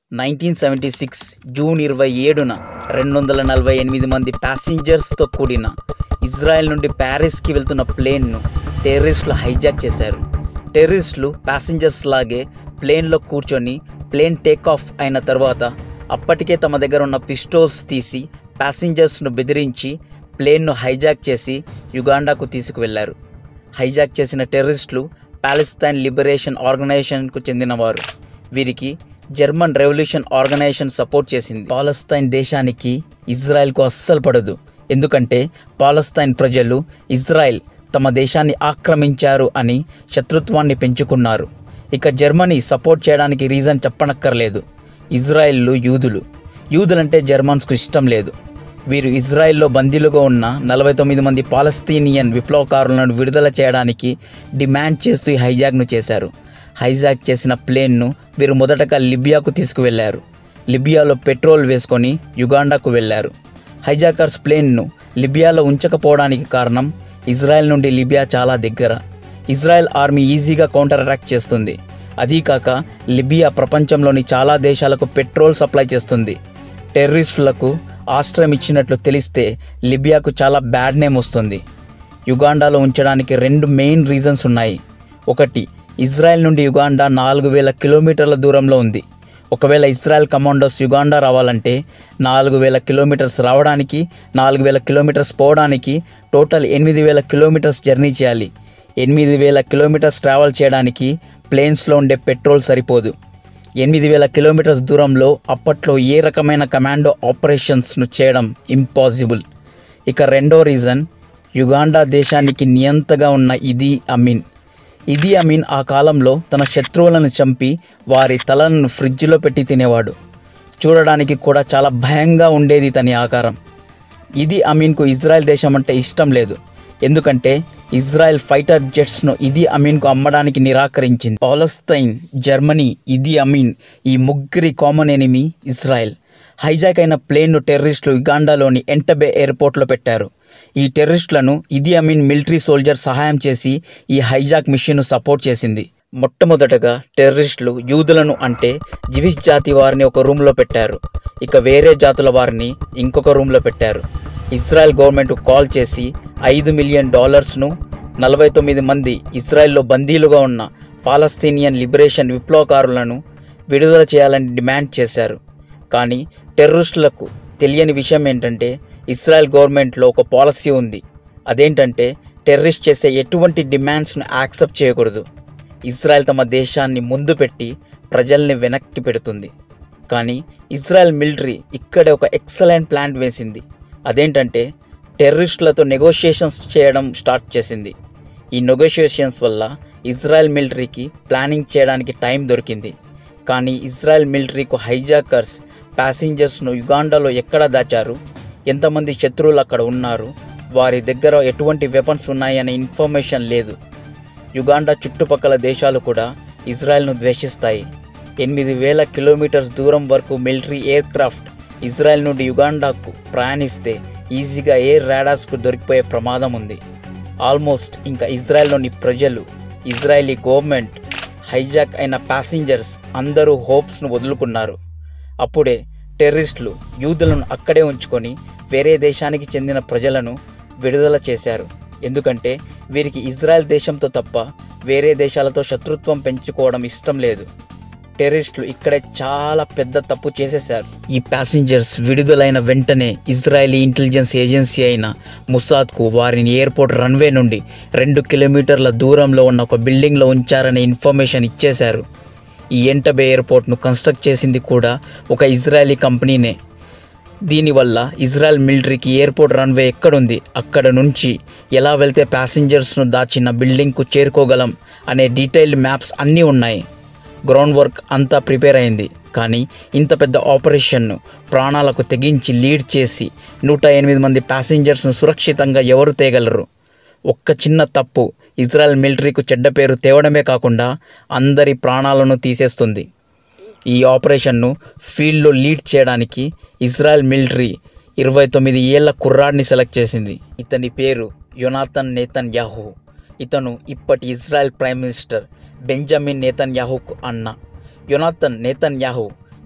nineteen seventy six June ఇరవై ఏడున రెండు వందల నలభై ఎనిమిది మంది ప్యాసింజర్స్తో కూడిన ఇజ్రాయెల్ నుండి ప్యారిస్కి వెళ్తున్న ప్లేన్ను టెర్రరిస్టులు హైజాక్ చేశారు టెర్రరిస్టులు ప్యాసింజర్స్ లాగే ప్లేన్లో కూర్చొని ప్లేన్ టేక్ ఆఫ్ అయిన తర్వాత అప్పటికే తమ దగ్గర ఉన్న పిస్టోల్స్ తీసి ప్యాసింజర్స్ను బెదిరించి ప్లేన్ను హైజాక్ చేసి యుగాండాకు తీసుకువెళ్లారు హైజాక్ చేసిన టెర్రరిస్టులు పాలస్తీన్ లిబరేషన్ ఆర్గనైజేషన్కు చెందినవారు వీరికి జర్మన్ రెవల్యూషన్ ఆర్గనైజేషన్ సపోర్ట్ చేసింది పాలస్తీన్ దేశానికి ఇజ్రాయెల్కు అస్సలు పడదు ఎందుకంటే పాలస్తీన్ ప్రజలు ఇజ్రాయెల్ తమ దేశాన్ని ఆక్రమించారు అని శత్రుత్వాన్ని పెంచుకున్నారు ఇక జర్మనీ సపోర్ట్ చేయడానికి రీజన్ చెప్పనక్కర్లేదు ఇజ్రాయెల్లు యూదులు యూదులంటే జర్మన్స్కు ఇష్టం లేదు వీరు ఇజ్రాయెల్లో బందీలుగా ఉన్న నలభై తొమ్మిది మంది పాలస్తీనియన్ విప్లవకారులను విడుదల చేయడానికి డిమాండ్ చేస్తూ ఈ హైజాక్ను చేశారు హైజాక్ చేసిన ప్లేన్ను వీరు మొదటగా లిబియాకు తీసుకువెళ్లారు లిబియాలో పెట్రోల్ వేసుకొని యుగాండాకు వెళ్ళారు హైజాకర్స్ ప్లేన్ను లిబియాలో ఉంచకపోవడానికి కారణం ఇజ్రాయెల్ నుండి లిబియా చాలా దగ్గర ఇజ్రాయెల్ ఆర్మీ ఈజీగా కౌంటర్ అటాక్ చేస్తుంది అదీ కాక లిబియా ప్రపంచంలోని చాలా దేశాలకు పెట్రోల్ సప్లై చేస్తుంది టెర్రరిస్టులకు ఆశ్రయం ఇచ్చినట్లు తెలిస్తే లిబియాకు చాలా బ్యాడ్ నేమ్ వస్తుంది యుగాండాలో ఉంచడానికి రెండు మెయిన్ రీజన్స్ ఉన్నాయి ఒకటి ఇజ్రాయెల్ నుండి యుగాండా నాలుగు వేల కిలోమీటర్ల దూరంలో ఉంది ఒకవేళ ఇజ్రాయెల్ కమాండోస్ యుగాండా రావాలంటే నాలుగు వేల కిలోమీటర్స్ రావడానికి నాలుగు వేల కిలోమీటర్స్ పోవడానికి టోటల్ ఎనిమిది వేల కిలోమీటర్స్ జర్నీ చేయాలి ఎనిమిది వేల కిలోమీటర్స్ ట్రావెల్ చేయడానికి ప్లేన్స్లో ఉండే పెట్రోల్ సరిపోదు ఎనిమిది వేల కిలోమీటర్స్ దూరంలో అప్పట్లో ఏ రకమైన కమాండో ఆపరేషన్స్ను చేయడం ఇంపాసిబుల్ ఇక రెండో రీజన్ యుగాండా దేశానికి నియంతగా ఉన్న ఇది అమీన్ ఇది అమీన్ ఆ కాలంలో తన శత్రువులను చంపి వారి తలలను ఫ్రిడ్జ్లో పెట్టి తినేవాడు చూడడానికి కూడా చాలా భయంగా ఉండేది తని ఆకారం ఇది అమీన్కు ఇజ్రాయెల్ దేశం అంటే ఇష్టం లేదు ఎందుకంటే ఇజ్రాయెల్ ఫైటర్ జెట్స్ను ఇది అమీన్కు అమ్మడానికి నిరాకరించింది పాలస్తైన్ జర్మనీ ఇది అమీన్ ఈ ముగ్గురి కామన్ ఎనిమి ఇజ్రాయెల్ హైజాక్ అయిన ప్లేన్ను టెర్రరిస్టులు యుగాండాలోని ఎంటబే ఎయిర్పోర్ట్లో పెట్టారు ఈ టెర్రరిస్టులను ఇది అమీన్ మిలిటరీ సోల్జర్ సహాయం చేసి ఈ హైజాక్ మిషన్ను సపోర్ట్ చేసింది మొట్టమొదటగా టెర్రరిస్టులు యూదులను అంటే జివిష్ జాతి వారిని ఒక రూమ్లో పెట్టారు ఇక వేరే జాతుల వారిని ఇంకొక రూమ్లో పెట్టారు ఇజ్రాయెల్ గవర్నమెంట్ కాల్ చేసి ఐదు మిలియన్ డాలర్స్ను నలభై తొమ్మిది మంది ఇజ్రాయెల్లో బందీలుగా ఉన్న పాలస్తీనియన్ లిబరేషన్ విప్లవకారులను విడుదల చేయాలని డిమాండ్ చేశారు కానీ టెర్రరిస్టులకు తెలియని విషయం ఏంటంటే ఇజ్రాయెల్ గవర్నమెంట్లో ఒక పాలసీ ఉంది అదేంటంటే టెర్రరిస్ట్ చేసే ఎటువంటి డిమాండ్స్ను యాక్సెప్ట్ చేయకూడదు ఇజ్రాయెల్ తమ దేశాన్ని ముందు పెట్టి ప్రజల్ని వెనక్కి పెడుతుంది కానీ ఇజ్రాయెల్ మిలిటరీ ఇక్కడే ఒక ఎక్సలెంట్ ప్లాన్ వేసింది అదేంటంటే టెర్రరిస్టులతో నెగోషియేషన్స్ చేయడం స్టార్ట్ చేసింది ఈ నెగోషియేషన్స్ వల్ల ఇజ్రాయెల్ మిలిటరీకి ప్లానింగ్ చేయడానికి టైం దొరికింది కానీ ఇజ్రాయెల్ మిలిటరీకు హైజాకర్స్ ప్యాసింజర్స్ను యుగాండాలో ఎక్కడ దాచారు ఎంతమంది శత్రువులు అక్కడ ఉన్నారు వారి దగ్గర ఎటువంటి వెపన్స్ ఉన్నాయనే ఇన్ఫర్మేషన్ లేదు యుగాండా చుట్టుపక్కల దేశాలు కూడా ఇజ్రాయెల్ను ద్వేషిస్తాయి ఎనిమిది వేల కిలోమీటర్స్ దూరం వరకు మిలిటరీ ఎయిర్ క్రాఫ్ట్ ఇజ్రాయెల్ నుండి యుగాండాకు ప్రయాణిస్తే ఈజీగా ఎయిర్ రాడార్స్కు దొరికిపోయే ప్రమాదం ఉంది ఆల్మోస్ట్ ఇంకా ఇజ్రాయెల్లోని ప్రజలు ఇజ్రాయలీ గవర్నమెంట్ హైజాక్ అయిన ప్యాసింజర్స్ అందరూ హోప్స్ను వదులుకున్నారు అప్పుడే టెర్రరిస్టులు యూదులను అక్కడే ఉంచుకొని వేరే దేశానికి చెందిన ప్రజలను విడుదల చేశారు ఎందుకంటే వీరికి ఇజ్రాయెల్ దేశంతో తప్ప వేరే దేశాలతో శత్రుత్వం పెంచుకోవడం ఇష్టం లేదు టెర్రరిస్టులు ఇక్కడే చాలా పెద్ద తప్పు చేసేశారు ఈ ప్యాసింజర్స్ విడుదలైన వెంటనే ఇజ్రాయలీ ఇంటెలిజెన్స్ ఏజెన్సీ అయిన ముసాద్కు వారిని ఎయిర్పోర్ట్ రన్వే నుండి రెండు కిలోమీటర్ల దూరంలో ఉన్న ఒక బిల్డింగ్లో ఉంచారనే ఇన్ఫర్మేషన్ ఇచ్చేశారు ఈ ఎంటబే ఎయిర్పోర్ట్ను కన్స్ట్రక్ట్ చేసింది కూడా ఒక ఇజ్రాయలీ కంపెనీనే దీనివల్ల ఇజ్రాయెల్ మిలిటరీకి ఎయిర్పోర్ట్ రన్వే ఎక్కడుంది అక్కడ నుంచి ఎలా వెళ్తే ప్యాసింజర్స్ను దాచిన బిల్డింగ్కు చేరుకోగలం అనే డీటెయిల్డ్ మ్యాప్స్ అన్నీ ఉన్నాయి గ్రౌండ్ వర్క్ అంతా ప్రిపేర్ అయింది కానీ ఇంత పెద్ద ఆపరేషన్ను ప్రాణాలకు తెగించి లీడ్ చేసి నూట ఎనిమిది మంది ప్యాసింజర్స్ను సురక్షితంగా ఎవరు తేగలరు ఒక్క చిన్న తప్పు ఇజ్రాయెల్ మిలిటరీకు చెడ్డ పేరు తేవడమే కాకుండా అందరి ప్రాణాలను తీసేస్తుంది ఈ ఆపరేషన్ను ఫీల్డ్లో లీడ్ చేయడానికి ఇజ్రాయెల్ మిలిటరీ ఇరవై తొమ్మిది ఏళ్ల కుర్రాడిని సెలెక్ట్ చేసింది ఇతని పేరు యొనాథన్ నేతన్ యాహూ ఇతను ఇప్పటి ఇజ్రాయెల్ ప్రైమ్ మినిస్టర్ బెంజమిన్ నేతన్ యాహూకు అన్న యొనాథన్ నేతన్ యాహూ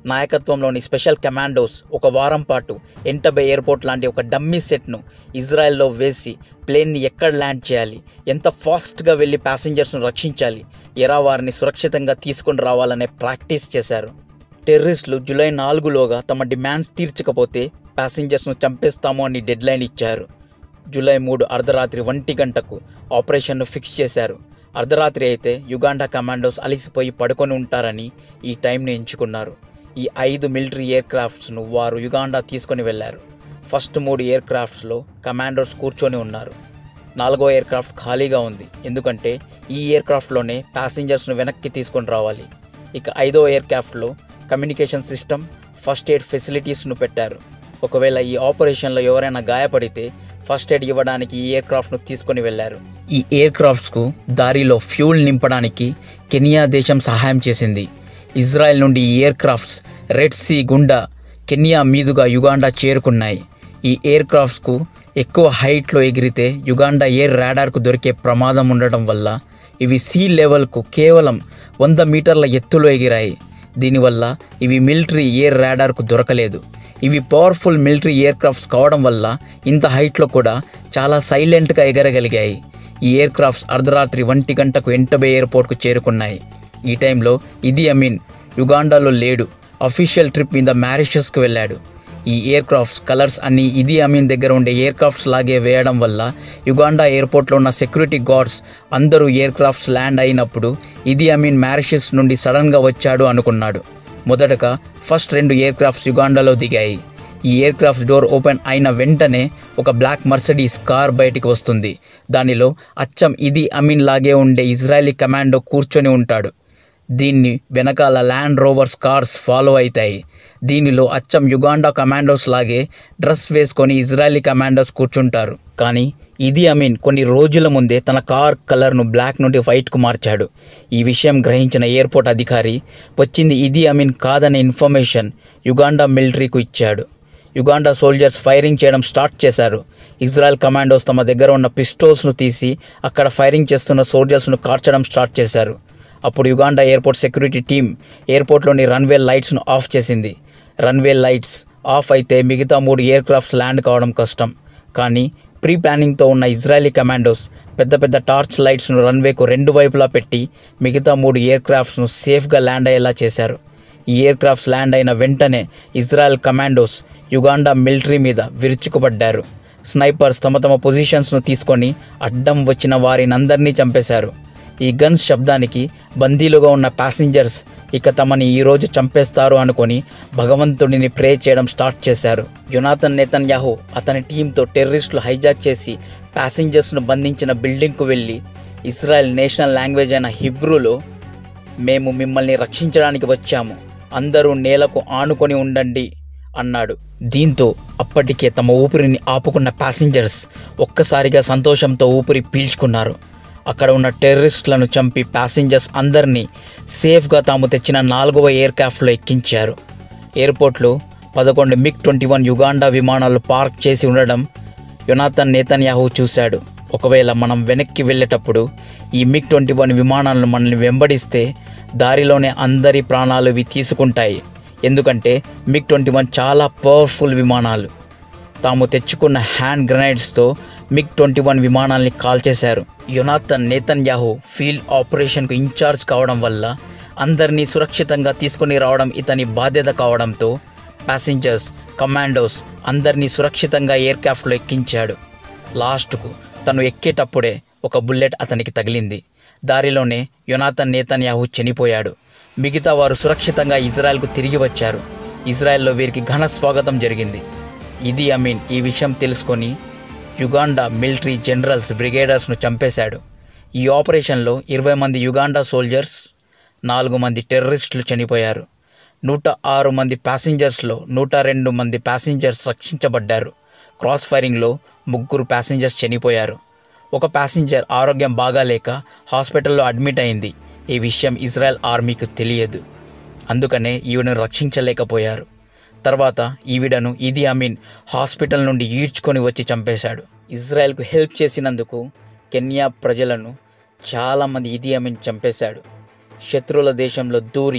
నాయకత్వంలోని స్పెషల్ కమాండోస్ ఒక వారం పాటు ఎంటబే ఎయిర్పోర్ట్ లాంటి ఒక డమ్మీ సెట్ను ఇజ్రాయెల్లో వేసి ప్లేన్ని ఎక్కడ ల్యాండ్ చేయాలి ఎంత ఫాస్ట్గా వెళ్ళి ప్యాసింజర్స్ను రక్షించాలి ఎలా వారిని సురక్షితంగా తీసుకొని రావాలనే ప్రాక్టీస్ చేశారు టెర్రరిస్టులు జూలై నాలుగులోగా తమ డిమాండ్స్ తీర్చకపోతే ప్యాసింజర్స్ను చంపేస్తాము అని డెడ్లైన్ ఇచ్చారు జూలై మూడు అర్ధరాత్రి ఒంటి గంటకు ఆపరేషన్ను ఫిక్స్ చేశారు అర్ధరాత్రి అయితే యుగాండా కమాండోస్ అలిసిపోయి పడుకొని ఉంటారని ఈ టైంని ఎంచుకున్నారు ఈ ఐదు మిలిటరీ ఎయిర్ క్రాఫ్ట్స్ను వారు యుగాండా తీసుకొని వెళ్ళారు ఫస్ట్ మూడు ఎయిర్ క్రాఫ్ట్స్లో కమాండోస్ కూర్చొని ఉన్నారు నాలుగో ఎయిర్ క్రాఫ్ట్ ఖాళీగా ఉంది ఎందుకంటే ఈ ఎయిర్ క్రాఫ్ట్లోనే ప్యాసింజర్స్ను వెనక్కి తీసుకొని రావాలి ఇక ఐదో ఎయిర్ క్రాఫ్ట్లో కమ్యూనికేషన్ సిస్టమ్ ఫస్ట్ ఎయిడ్ ఫెసిలిటీస్ను పెట్టారు ఒకవేళ ఈ ఆపరేషన్లో ఎవరైనా గాయపడితే ఫస్ట్ ఎయిడ్ ఇవ్వడానికి ఈ ఎయిర్ క్రాఫ్ట్ను తీసుకొని వెళ్ళారు ఈ ఎయిర్ క్రాఫ్ట్స్కు దారిలో ఫ్యూల్ నింపడానికి కెనియా దేశం సహాయం చేసింది ఇజ్రాయెల్ నుండి ఈ ఎయిర్ క్రాఫ్ట్స్ రెడ్ సీ గుండా కెనియా మీదుగా యుగాండా చేరుకున్నాయి ఈ ఎయిర్ క్రాఫ్ట్స్కు ఎక్కువ హైట్లో ఎగిరితే యుగాండా ఎయిర్ రాడార్కు దొరికే ప్రమాదం ఉండటం వల్ల ఇవి సీ లెవెల్కు కేవలం వంద మీటర్ల ఎత్తులో ఎగిరాయి దీనివల్ల ఇవి మిలిటరీ ఎయిర్ రాడార్కు దొరకలేదు ఇవి పవర్ఫుల్ మిలిటరీ ఎయిర్ క్రాఫ్ట్స్ కావడం వల్ల ఇంత హైట్లో కూడా చాలా సైలెంట్గా ఎగరగలిగాయి ఈ ఎయిర్ క్రాఫ్ట్స్ అర్ధరాత్రి ఒంటి గంటకు ఎంటబే ఎయిర్పోర్ట్కు చేరుకున్నాయి ఈ టైంలో ఇది అమీన్ యుగాండాలో లేడు అఫీషియల్ ట్రిప్ మీద మ్యారిషస్కు వెళ్ళాడు ఈ ఎయిర్ క్రాఫ్ట్స్ కలర్స్ అన్ని ఇది అమీన్ దగ్గర ఉండే ఎయిర్ క్రాఫ్ట్స్ లాగే వేయడం వల్ల యుగాండా ఎయిర్పోర్ట్లో ఉన్న సెక్యూరిటీ గార్డ్స్ అందరూ ఎయిర్ క్రాఫ్ట్స్ ల్యాండ్ అయినప్పుడు ఇది అమీన్ మ్యారిషస్ నుండి సడన్గా వచ్చాడు అనుకున్నాడు మొదటగా ఫస్ట్ రెండు ఎయిర్ క్రాఫ్ట్స్ యుగాండాలో దిగాయి ఈ ఎయిర్ క్రాఫ్ట్ డోర్ ఓపెన్ అయిన వెంటనే ఒక బ్లాక్ మర్సడీస్ కార్ బయటికి వస్తుంది దానిలో అచ్చం ఇది అమీన్ లాగే ఉండే ఇజ్రాయలీ కమాండో కూర్చొని ఉంటాడు దీన్ని వెనకాల ల్యాండ్ రోవర్స్ కార్స్ ఫాలో అవుతాయి దీనిలో అచ్చం యుగాండా కమాండోస్ లాగే డ్రెస్ వేసుకొని ఇజ్రాయలీ కమాండోస్ కూర్చుంటారు కానీ ఇది అమీన్ కొన్ని రోజుల ముందే తన కార్ కలర్ను బ్లాక్ నుండి వైట్కు మార్చాడు ఈ విషయం గ్రహించిన ఎయిర్పోర్ట్ అధికారి వచ్చింది ఇది అమీన్ కాదనే ఇన్ఫర్మేషన్ యుగాండా మిలిటరీకు ఇచ్చాడు యుగాండా సోల్జర్స్ ఫైరింగ్ చేయడం స్టార్ట్ చేశారు ఇజ్రాయెల్ కమాండోస్ తమ దగ్గర ఉన్న పిస్టోల్స్ను తీసి అక్కడ ఫైరింగ్ చేస్తున్న సోల్జర్స్ను కార్చడం స్టార్ట్ చేశారు అప్పుడు యుగాండా ఎయిర్పోర్ట్ సెక్యూరిటీ టీం ఎయిర్పోర్ట్లోని రన్వే లైట్స్ను ఆఫ్ చేసింది రన్వే లైట్స్ ఆఫ్ అయితే మిగతా మూడు ఎయిర్ క్రాఫ్ట్స్ ల్యాండ్ కావడం కష్టం కానీ ప్రీ ప్లానింగ్తో ఉన్న ఇజ్రాయలీ కమాండోస్ పెద్ద పెద్ద టార్చ్ లైట్స్ను రన్వేకు రెండు వైపులా పెట్టి మిగతా మూడు ఎయిర్ క్రాఫ్ట్స్ను సేఫ్గా ల్యాండ్ అయ్యేలా చేశారు ఈ ఎయిర్ క్రాఫ్ట్స్ ల్యాండ్ అయిన వెంటనే ఇజ్రాయెల్ కమాండోస్ యుగాండా మిలిటరీ మీద విరుచుకుపడ్డారు స్నైపర్స్ తమ తమ పొజిషన్స్ను తీసుకొని అడ్డం వచ్చిన వారినందరినీ చంపేశారు ఈ గన్స్ శబ్దానికి బందీలుగా ఉన్న ప్యాసింజర్స్ ఇక తమని ఈరోజు చంపేస్తారు అనుకొని భగవంతుడిని ప్రే చేయడం స్టార్ట్ చేశారు యునాథన్ నేతన్యాహు అతని టీంతో టెర్రరిస్టులు హైజాక్ చేసి ప్యాసింజర్స్ను బంధించిన బిల్డింగ్కు వెళ్ళి ఇజ్రాయెల్ నేషనల్ లాంగ్వేజ్ అయిన హిబ్రూలో మేము మిమ్మల్ని రక్షించడానికి వచ్చాము అందరూ నేలకు ఆనుకొని ఉండండి అన్నాడు దీంతో అప్పటికే తమ ఊపిరిని ఆపుకున్న ప్యాసింజర్స్ ఒక్కసారిగా సంతోషంతో ఊపిరి పీల్చుకున్నారు అక్కడ ఉన్న టెర్రరిస్టులను చంపి ప్యాసింజర్స్ అందరినీ సేఫ్గా తాము తెచ్చిన నాలుగవ ఎయిర్ క్రాఫ్ట్లో ఎక్కించారు ఎయిర్పోర్ట్లో పదకొండు మిగ్ ట్వంటీ వన్ యుగాండా విమానాలు పార్క్ చేసి ఉండడం యునాథన్ నేతన్యాహు చూశాడు ఒకవేళ మనం వెనక్కి వెళ్ళేటప్పుడు ఈ మిగ్ ట్వంటీ వన్ విమానాలను మనల్ని వెంబడిస్తే దారిలోనే అందరి ప్రాణాలు ఇవి తీసుకుంటాయి ఎందుకంటే మిగ్ ట్వంటీ వన్ చాలా పవర్ఫుల్ విమానాలు తాము తెచ్చుకున్న హ్యాండ్ గ్రనైడ్స్తో మిగ్ ట్వంటీ వన్ విమానాల్ని కాల్చేశారు యునాథన్ నేతన్యాహు ఫీల్డ్ ఆపరేషన్కు ఇన్ఛార్జ్ కావడం వల్ల అందరినీ సురక్షితంగా తీసుకుని రావడం ఇతని బాధ్యత కావడంతో ప్యాసింజర్స్ కమాండోస్ అందరినీ సురక్షితంగా ఎయిర్ క్రాఫ్ట్లో ఎక్కించాడు లాస్ట్కు తను ఎక్కేటప్పుడే ఒక బుల్లెట్ అతనికి తగిలింది దారిలోనే యునాథన్ నేతన్యాహు చనిపోయాడు మిగతా వారు సురక్షితంగా ఇజ్రాయెల్కు తిరిగి వచ్చారు ఇజ్రాయెల్లో వీరికి ఘన స్వాగతం జరిగింది ఇది అమీన్ ఈ విషయం తెలుసుకొని యుగాండా మిలిటరీ జనరల్స్ బ్రిగేడర్స్ను చంపేశాడు ఈ ఆపరేషన్లో ఇరవై మంది యుగాండా సోల్జర్స్ నాలుగు మంది టెర్రరిస్టులు చనిపోయారు నూట ఆరు మంది ప్యాసింజర్స్లో నూట రెండు మంది ప్యాసింజర్స్ రక్షించబడ్డారు క్రాస్ ఫైరింగ్లో ముగ్గురు ప్యాసింజర్స్ చనిపోయారు ఒక ప్యాసింజర్ ఆరోగ్యం బాగాలేక హాస్పిటల్లో అడ్మిట్ అయింది ఈ విషయం ఇజ్రాయెల్ ఆర్మీకి తెలియదు అందుకనే ఈవిడను రక్షించలేకపోయారు తర్వాత ఈవిడను ఇది అమీన్ హాస్పిటల్ నుండి ఈడ్చుకొని వచ్చి చంపేశాడు ఇజ్రాయెల్కు హెల్ప్ చేసినందుకు కెన్యా ప్రజలను చాలామంది ఇది అమీన్ చంపేశాడు శత్రువుల దేశంలో దూరి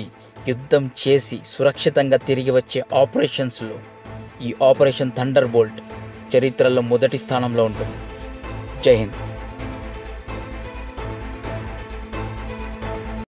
యుద్ధం చేసి సురక్షితంగా తిరిగి వచ్చే ఆపరేషన్స్లో ఈ ఆపరేషన్ థండర్ బోల్ట్ చరిత్రలో మొదటి స్థానంలో ఉంటుంది జై హింద్